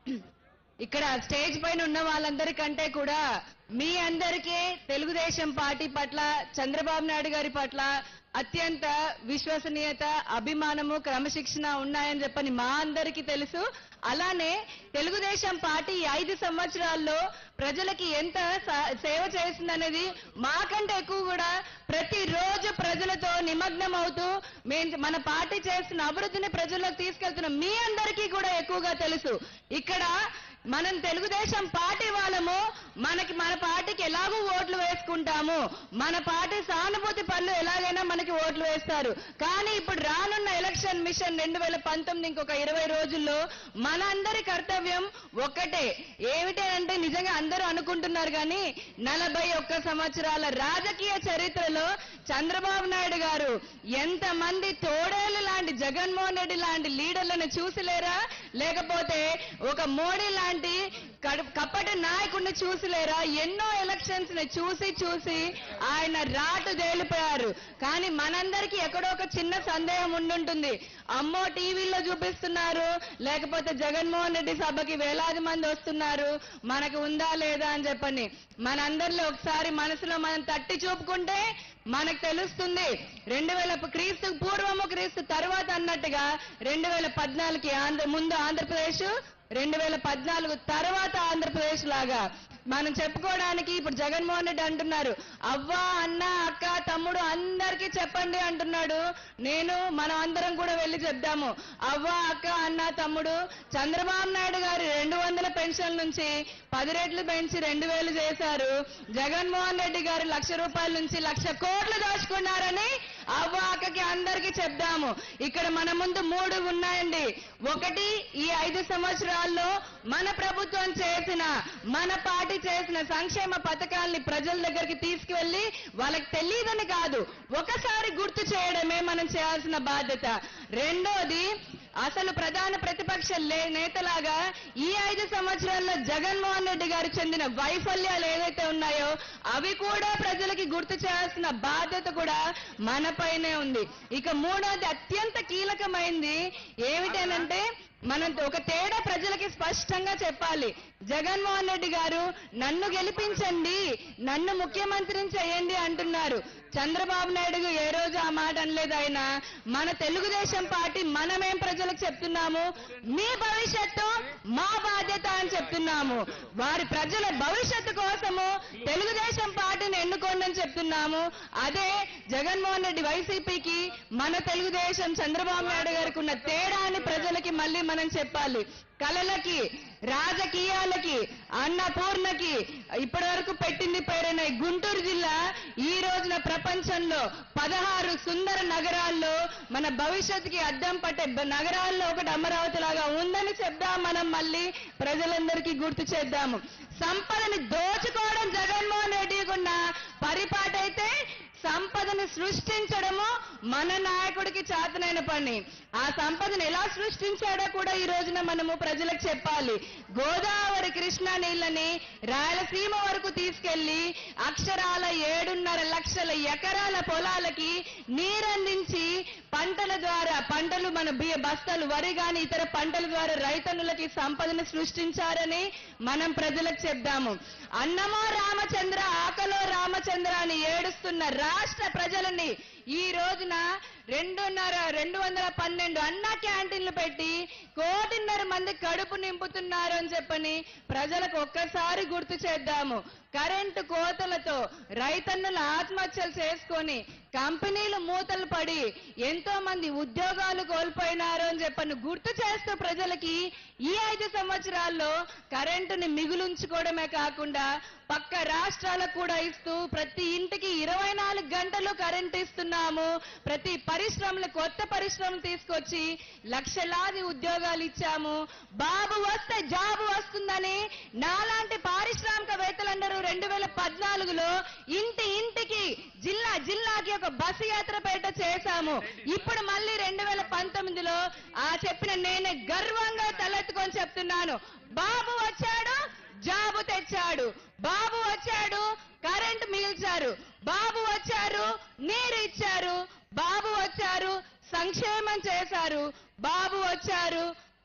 ఇక్కడ స్టేజ్ పైన ఉన్న వాళ్ళందరికంటే కూడా మీ అందరికీ తెలుగుదేశం పార్టీ పట్ల చంద్రబాబు నాయుడు గారి పట్ల అత్యంత విశ్వసనీయత అభిమానము క్రమశిక్షణ ఉన్నాయని చెప్పని మా అందరికీ తెలుసు అలానే తెలుగుదేశం పార్టీ ఈ ఐదు సంవత్సరాల్లో ప్రజలకి ఎంత స- సేవ చేసిందనేది మాకంటే ఎక్కువ కూడా ప్రతిరోజు ప్రజలతో నిమగ్నం అవుతూ మేము మన పార్టీ చేస్తున్న అభివృద్ధిని ప్రజల్లోకి తీసుకెళ్తున్న మీ అందరికీ కూడా ఎక్కువగా తెలుసు ఇక్కడ మనం తెలుగుదేశం పార్టీ వాళ్ళము మనకి మన పార్టీకి ఎలాగూ ఓట్లు వేసుకుంటాము మన పార్టీ సానుభూతి పనులు ఎలాగైనా మనకి ఓట్లు వేస్తారు కానీ ఇప్పుడు రానున్న ఎలక్షన్ మిషన్ రెండు వేల పంతొమ్మిది ఇంకొక ఇరవై రోజుల్లో మనందరి కర్తవ్యం ఒక్కటే ఏమిటి అంటే నిజంగా అందరూ అనుకుంటున్నారు కానీ నలభై ఒక్క సంవత్సరాల రాజకీయ చరిత్రలో చంద్రబాబు నాయుడు గారు ఎంతమంది తోడేలు లాంటి జగన్మోహన్ రెడ్డి లాంటి లీడర్లను చూసిలేరా లేకపోతే ఒక మోడీ లాంటి కడు- కపట నాయకుడిని చూసిలేరా ఎన్నో ఎలక్షన్స్ ని చూసి చూసి ఆయన రాటు తేలిపోయారు కానీ మనందరికీ ఎక్కడో ఒక చిన్న సందేహం ఉండుంటుంది అమ్మో టీవీలో చూపిస్తున్నారు లేకపోతే జగన్మోహన్ రెడ్డి సభకి వేలాది మంది వస్తున్నారు మనకు ఉందా లేదా అని చెప్పని మనందరిలో ఒకసారి మనసులో మనం తట్టి చూపుకుంటే మనకు తెలుస్తుంది రెండు వేల క్రీస్తు పూర్వము క్రీస్తు తర్వాత అన్నట్టుగా రెండు వేల పద్నాలుగుకి ఆంధ్ర ముందు ఆంధ్రప్రదేశ్ రెండు వేల పద్నాలుగు తర్వాత ఆంధ్రప్రదేశ్ లాగా మనం చెప్పుకోవడానికి ఇప్పుడు జగన్మోహన్ రెడ్డి అంటున్నారు అవ్వ అన్న అక్క తమ్ముడు అందరికీ చెప్పండి అంటున్నాడు నేను మనం అందరం కూడా వెళ్ళి చెప్దాము అవ్వ అక్క అన్న తమ్ముడు చంద్రబాబు నాయుడు గారు రెండు వందల పెన్షన్ నుంచి పది రెట్లు పెంచి రెండు వేలు చేశారు జగన్మోహన్ రెడ్డి గారు లక్ష రూపాయల నుంచి లక్ష కోట్లు దాచుకున్నారని అవ్వ అక్కకి అందరికీ చెప్దాము ఇక్కడ మన ముందు మూడు ఉన్నాయండి ఒకటి ఈ ఐదు సంవత్సరాల్లో మన ప్రభుత్వం చేసిన మన పార్టీ చేసిన సంక్షేమ పథకాల్ని ప్రజల దగ్గరికి తీసుకువెళ్లి వాళ్ళకి తెలియదని కాదు ఒకసారి గుర్తు చేయడమే మనం చేయాల్సిన బాధ్యత రెండోది అసలు ప్రధాన ప్రతిపక్ష లే- నేతలాగా ఈ ఐదు సంవత్సరాల్లో జగన్మోహన్ రెడ్డి గారు చెందిన వైఫల్యాలు ఏవైతే ఉన్నాయో అవి కూడా ప్రజలకి గుర్తు చేయాల్సిన బాధ్యత కూడా మనపైనే ఉంది ఇక మూడోది అత్యంత కీలకమైంది ఏమిటనంటే మనం ఒక తేడా ప్రజలకి స్పష్టంగా చెప్పాలి జగన్మోహన్ రెడ్డి గారు నన్ను గెలిపించండి నన్ను ముఖ్యమంత్రిని చేయండి అంటున్నారు చంద్రబాబు నాయుడు ఏ రోజు ఆ మాట అనలేదు ఆయన మన తెలుగుదేశం పార్టీ మనమేం ప్రజలకు చెప్తున్నాము మీ భవిష్యత్తు మా బాధ్యత అని చెప్తున్నాము వారి ప్రజల భవిష్యత్తు కోసము తెలుగుదేశం పార్టీని ఎన్నుకోండి అని చెప్తున్నాము అదే జగన్మోహన్ రెడ్డి వైసీపీకి మన తెలుగుదేశం చంద్రబాబు నాయుడు గారికి ఉన్న తేడా అని ప్రజలకి మళ్ళీ మనం చెప్పాలి కళలకి రాజకీయాలకి అన్నపూర్ణకి ఇప్పటి వరకు పెట్టింది పేరైన ఈ గుంటూరు జిల్లా ఈ రోజున ప్రపంచంలో పదహారు సుందర నగరాల్లో మన భవిష్యత్తుకి అద్దం పట్టే బ- నగరాల్లో ఒకటి అమరావతి లాగా ఉందని చెప్దాం మనం మళ్ళీ ప్రజలందరికీ గుర్తు చేద్దాము సంపదని దోచుకోవడం జగన్మోహన్ రెడ్డికి ఉన్న పరిపాటైతే సంపదను సృష్టించడము మన నాయకుడికి చేతనైన పని ఆ సంపదను ఎలా సృష్టించాడో కూడా ఈ రోజున మనము ప్రజలకు చెప్పాలి గోదావరి కృష్ణా నీళ్ళని రాయలసీమ వరకు తీసుకెళ్లి అక్షరాల ఏడున్నర లక్షల ఎకరాల పొలాలకి నీరందించి పంటల ద్వారా పంటలు మన బియ్య బస్తాలు వరి గాని ఇతర పంటల ద్వారా రైతన్నులకి సంపదను సృష్టించారని మనం ప్రజలకు చెప్దాము అన్నమో రామచంద్ర ఆకలో రామచంద్ర అని ఏడుస్తున్న రాష్ట్ర ప్రజలని ఈ రోజున రెండున్నర రెండు వందల పన్నెండు అన్నా క్యాంటీన్లు పెట్టి కోటిన్నర మంది కడుపు నింపుతున్నారు అని చెప్పని ప్రజలకు ఒక్కసారి గుర్తు చేద్దాము కరెంటు కోతలతో రైతన్నులు ఆత్మహత్యలు చేసుకొని కంపెనీలు మూతలు పడి ఎంతో మంది ఉద్యోగాలు కోల్పోయినారు అని చెప్పని గుర్తు చేస్తూ ప్రజలకి ఈ ఐదు సంవత్సరాల్లో కరెంటుని మిగులుంచుకోవడమే కాకుండా పక్క రాష్ట్రాలకు కూడా ఇస్తూ ప్రతి ఇంటికి ఇరవై నాలుగు గంటలు కరెంట్ ఇస్తున్నాము ప్రతి పరిశ్రమలు కొత్త పరిశ్రమలు తీసుకొచ్చి లక్షలాది ఉద్యోగాలు ఇచ్చాము బాబు వస్తే జాబు వస్తుందని నాలాంటి పారిశ్రామికవేత్తలందరూ రెండు వేల పద్నాలుగులో ఇంటి ఇంటికి జిల్లా జిల్లాకి ఒక బస్సు యాత్ర పేట చేశాము ఇప్పుడు మళ్ళీ రెండు వేల పంతొమ్మిదిలో ఆ చెప్పిన నేనే గర్వంగా తలెత్తుకొని చెప్తున్నాను బాబు వచ్చాడు జాబు తెచ్చాడు బాబు వచ్చాడు కరెంట్ మిగిల్చారు బాబు వచ్చారు నీరు ఇచ్చారు బాబు వచ్చారు సంక్షేమం చేశారు బాబు వచ్చారు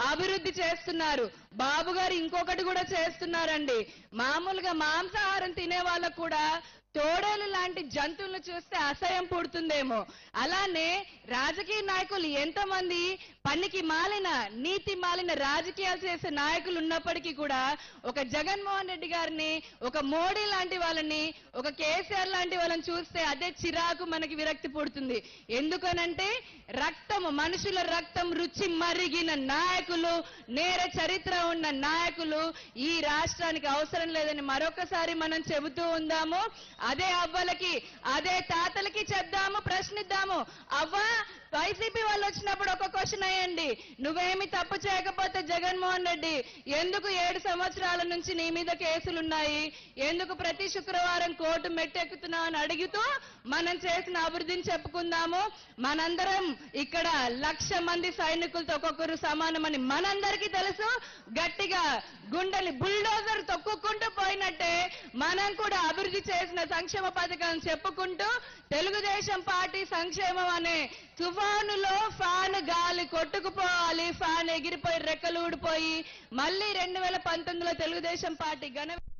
అభివృద్ధి చేస్తున్నారు బాబు గారు ఇంకొకటి కూడా చేస్తున్నారండి మామూలుగా మాంసాహారం తినే వాళ్ళకు కూడా తోడేలు లాంటి జంతువులను చూస్తే అసహ్యం పుడుతుందేమో అలానే రాజకీయ నాయకులు ఎంతమంది పనికి మాలిన నీతి మాలిన రాజకీయాలు చేసే నాయకులు ఉన్నప్పటికీ కూడా ఒక జగన్మోహన్ రెడ్డి గారిని ఒక మోడీ లాంటి వాళ్ళని ఒక కేసీఆర్ లాంటి వాళ్ళని చూస్తే అదే చిరాకు మనకి విరక్తి పుడుతుంది ఎందుకనంటే రక్తం మనుషుల రక్తం రుచి మరిగిన నాయకులు నేర చరిత్ర ఉన్న నాయకులు ఈ రాష్ట్రానికి అవసరం లేదని మరొకసారి మనం చెబుతూ ఉందాము అదే అవ్వలకి అదే తాతలకి చెప్దాము ప్రశ్నిద్దాము అవ్వ వైసీపీ వాళ్ళు వచ్చినప్పుడు ఒక క్వశ్చన్ అయ్యండి నువ్వేమి తప్పు చేయకపోతే జగన్మోహన్ రెడ్డి ఎందుకు ఏడు సంవత్సరాల నుంచి నీ మీద కేసులున్నాయి ఎందుకు ప్రతి శుక్రవారం కోర్టు మెట్టెక్కుతున్నావు అని అడుగుతూ మనం చేసిన అభివృద్ధిని చెప్పుకుందాము మనందరం ఇక్కడ లక్ష మంది సైనికులతో ఒక్కొక్కరు సమానమని మనందరికీ తెలుసు గట్టిగా గుండెని బుల్డోజర్ తొక్కుకుంటూ పోయినట్టే మనం కూడా అభివృద్ధి చేసిన సంక్షేమ పథకాలను చెప్పుకుంటూ తెలుగుదేశం పార్టీ సంక్షేమం అనే తుఫానులో ఫ్యాన్ గాలి కొట్టుకుపోవాలి ఫ్యాన్ ఎగిరిపోయి రెక్కలు ఊడిపోయి మళ్ళీ రెండు వేల పంతొమ్మిదిలో తెలుగుదేశం పార్టీ ఘన